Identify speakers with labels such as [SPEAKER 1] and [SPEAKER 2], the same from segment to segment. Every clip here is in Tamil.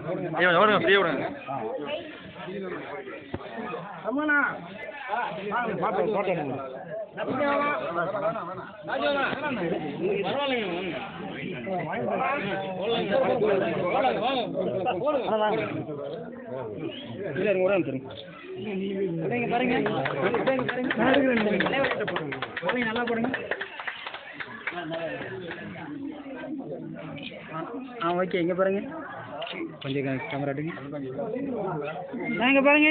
[SPEAKER 1] ஏன் விடுங்க ஃப்ரீயாக விடுங்க
[SPEAKER 2] நல்லா போடுங்க ஆ ஓகே இங்கே பாருங்க கொஞ்சம் கேமரா எடுங்க ஆ இங்கே பாருங்க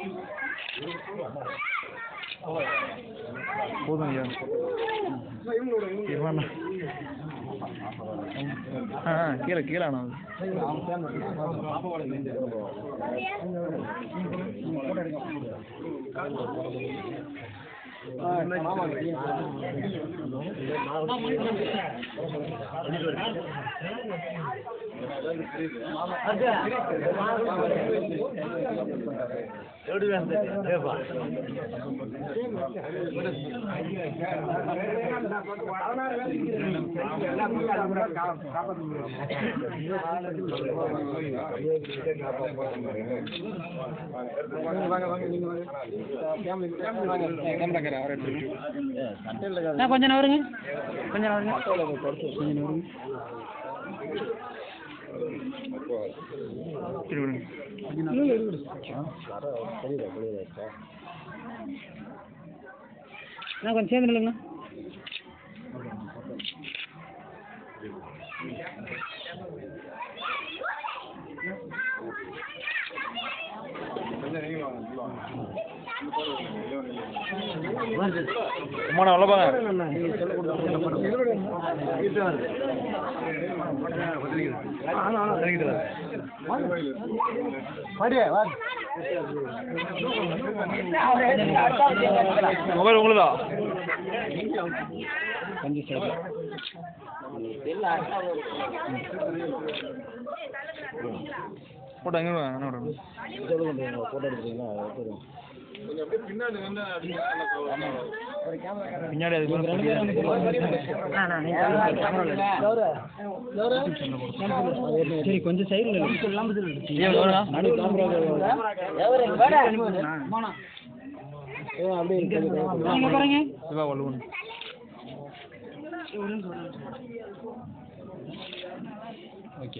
[SPEAKER 1] போதும் ஐயா இவன் ஆ ஆ, கீழே கீழே அண்ணா
[SPEAKER 2] ஆ கொஞ்சம் நவருங்க கொஞ்சம் நவருங்க கொஞ்சம் நவருங்க
[SPEAKER 1] சரி விடுங்க
[SPEAKER 2] அண்ணா கொஞ்சம் சேர்ந்து நில்லுங்கண்ணா
[SPEAKER 1] அம்மா உள்ள பாங்க மொபைல் உங்களுதா
[SPEAKER 2] கொஞ்சம் சேர்ந்து
[SPEAKER 1] போட்டோ எங்கே என்ன விடுங்க பின்னாடி அது
[SPEAKER 2] சரி கொஞ்சம் சைடில்
[SPEAKER 1] ஏன் வருண்ணா?
[SPEAKER 2] இங்கே பாருங்க
[SPEAKER 1] சிவா வள்ளுவன்
[SPEAKER 2] ஓகே